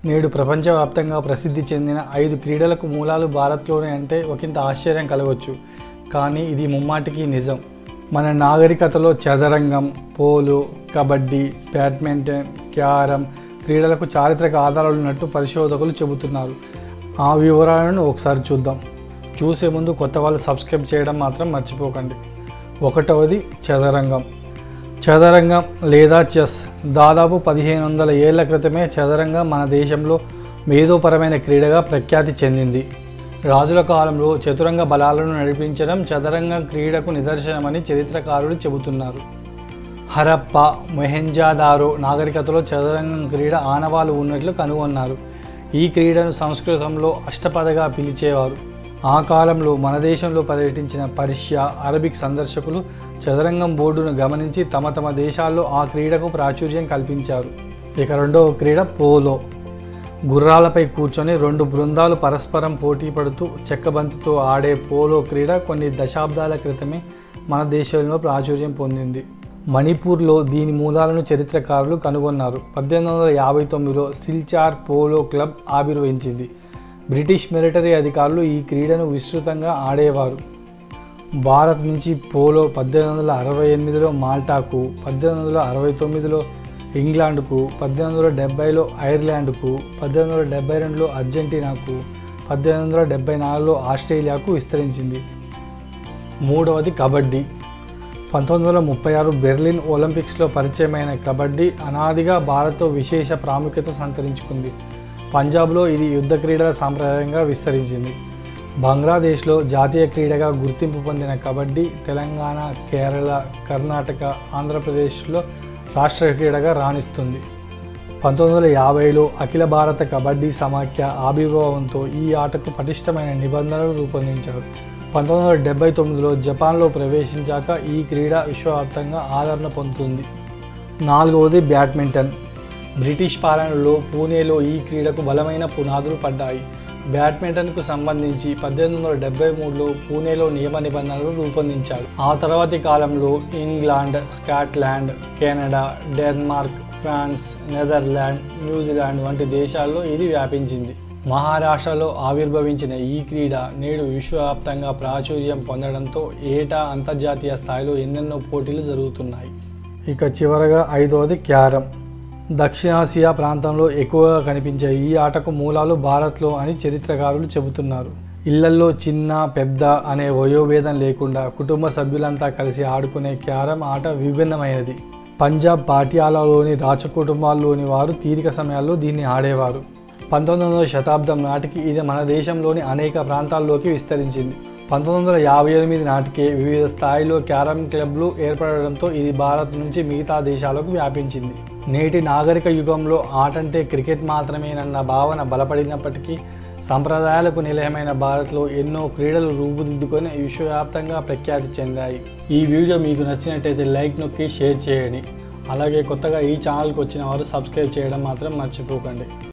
నేడు ప్రపంచవ్యాప్తంగా ప్రసిద్ధి చెందిన ఐదు క్రీడలకు మూలాలు భారత్లోనే అంటే ఒకంత ఆశ్చర్యం కలగవచ్చు కానీ ఇది ముమ్మాటికి నిజం మన నాగరికతలో చదరంగం పోలో కబడ్డీ బ్యాడ్మింటన్ క్యారం క్రీడలకు చారిత్రక ఆధారాలు ఉన్నట్టు పరిశోధకులు చెబుతున్నారు ఆ వివరాలను ఒకసారి చూద్దాం చూసే ముందు కొత్త వాళ్ళు సబ్స్క్రైబ్ చేయడం మాత్రం మర్చిపోకండి ఒకటవది చదరంగం చదరంగం లేదా చెస్ దాదాపు పదిహేను వందల ఏళ్ల క్రితమే చదరంగం మన దేశంలో మేధోపరమైన క్రీడగా ప్రఖ్యాతి చెందింది రాజుల కాలంలో చతురంగ బలాలను నడిపించడం చదరంగం క్రీడకు నిదర్శనమని చరిత్రకారులు చెబుతున్నారు హరప్ప మొహెంజాదారో నాగరికతలో చదరంగం క్రీడ ఆనవాలు ఉన్నట్లు కనుగొన్నారు ఈ క్రీడను సంస్కృతంలో అష్టపదగా పిలిచేవారు ఆ కాలంలో మన దేశంలో పర్యటించిన పర్షియా అరబిక్ సందర్శకులు చదరంగం బోర్డును గమనించి తమ తమ దేశాల్లో ఆ క్రీడకు ప్రాచుర్యం కల్పించారు ఇక రెండవ క్రీడ పోలో గుర్రాలపై కూర్చొని రెండు బృందాలు పరస్పరం పోటీ పడుతూ చెక్కబంతితో ఆడే పోలో క్రీడ కొన్ని దశాబ్దాల క్రితమే మన దేశంలో ప్రాచుర్యం పొందింది మణిపూర్లో దీని మూలాలను చరిత్రకారులు కనుగొన్నారు పద్దెనిమిది వందల యాభై తొమ్మిదిలో సిల్చార్ పోలో క్లబ్ ఆవిర్భవించింది బ్రిటిష్ మిలిటరీ అధికారులు ఈ క్రీడను విస్తృతంగా ఆడేవారు భారత్ నుంచి పోలో పద్దెనిమిది వందల అరవై ఎనిమిదిలో మాల్టాకు పద్దెనిమిది వందల అరవై తొమ్మిదిలో ఇంగ్లాండ్కు పద్దెనిమిది వందల డెబ్బైలో ఐర్లాండ్కు పద్దెనిమిది వందల డెబ్బై రెండులో అర్జెంటీనాకు పద్దెనిమిది వందల డెబ్బై నాలుగులో ఆస్ట్రేలియాకు విస్తరించింది మూడవది కబడ్డీ పంతొమ్మిది వందల ముప్పై ఆరు బెర్లిన్ ఒలింపిక్స్లో పరిచయమైన కబడ్డీ అనాదిగా భారత్తో విశేష ప్రాముఖ్యత సంతరించుకుంది పంజాబ్లో ఇది యుద్ధ క్రీడల సాంప్రదాయంగా విస్తరించింది బంగ్లాదేశ్లో జాతీయ క్రీడగా గుర్తింపు పొందిన కబడ్డీ తెలంగాణ కేరళ కర్ణాటక ఆంధ్రప్రదేశ్లో రాష్ట్ర క్రీడగా రాణిస్తుంది పంతొమ్మిది వందల యాభైలో అఖిల భారత కబడ్డీ సమాఖ్య ఆవిర్భావంతో ఈ ఆటకు పటిష్టమైన నిబంధనలు రూపొందించారు పంతొమ్మిది వందల డెబ్బై తొమ్మిదిలో జపాన్లో ప్రవేశించాక ఈ క్రీడ విశ్వవ్యాప్తంగా ఆదరణ పొందుతుంది నాలుగవది బ్యాడ్మింటన్ బ్రిటిష్ పాలనలో పూణేలో ఈ క్రీడకు బలమైన పునాదులు పడ్డాయి బ్యాడ్మింటన్కు సంబంధించి పద్దెనిమిది వందల డెబ్బై మూడులో పూణేలో నియమ నిబంధనలు రూపొందించారు ఆ తర్వాతి కాలంలో England Scotland Canada Denmark France Netherland New Zealand వంటి దేశాల్లో ఇది వ్యాపించింది మహారాష్ట్రలో ఆవిర్భవించిన ఈ క్రీడ నేడు విశ్వవ్యాప్తంగా ప్రాచుర్యం పొందడంతో ఏటా అంతర్జాతీయ స్థాయిలో ఎన్నెన్నో పోటీలు జరుగుతున్నాయి ఇక చివరగా ఐదవది క్యారం దక్షిణాసియా ప్రాంతంలో ఎక్కువగా కనిపించే ఈ ఆటకు మూలాలు భారత్లో అని చరిత్రకారులు చెబుతున్నారు ఇళ్లల్లో చిన్న పెద్ద అనే వయోభేదం లేకుండా కుటుంబ సభ్యులంతా కలిసి ఆడుకునే క్యారం ఆట విభిన్నమైనది పంజాబ్ పాటియాలాలోని రాచ కుటుంబాల్లోని వారు తీరిక సమయాల్లో దీన్ని ఆడేవారు పంతొమ్మిది వందల శతాబ్దం నాటికి ఇది మన దేశంలోని అనేక ప్రాంతాల్లోకి విస్తరించింది పంతొమ్మిది వందల యాభై ఎనిమిది నాటికే వివిధ స్థాయిలో క్యారమ్ క్లబ్లు ఏర్పడడంతో ఇది భారత్ నుంచి మిగతా దేశాలకు వ్యాపించింది నేటి నాగరిక యుగంలో ఆటంటే క్రికెట్ మాత్రమేనన్న భావన బలపడినప్పటికీ సంప్రదాయాలకు నిలయమైన భారత్లో ఎన్నో క్రీడలు రూపుదిద్దుకొని విశ్వవ్యాప్తంగా ప్రఖ్యాతి చెందాయి ఈ వీడియో మీకు నచ్చినట్టయితే లైక్ నొక్కి షేర్ చేయండి అలాగే కొత్తగా ఈ ఛానల్కి వచ్చిన వారు సబ్స్క్రైబ్ చేయడం మాత్రం మర్చిపోకండి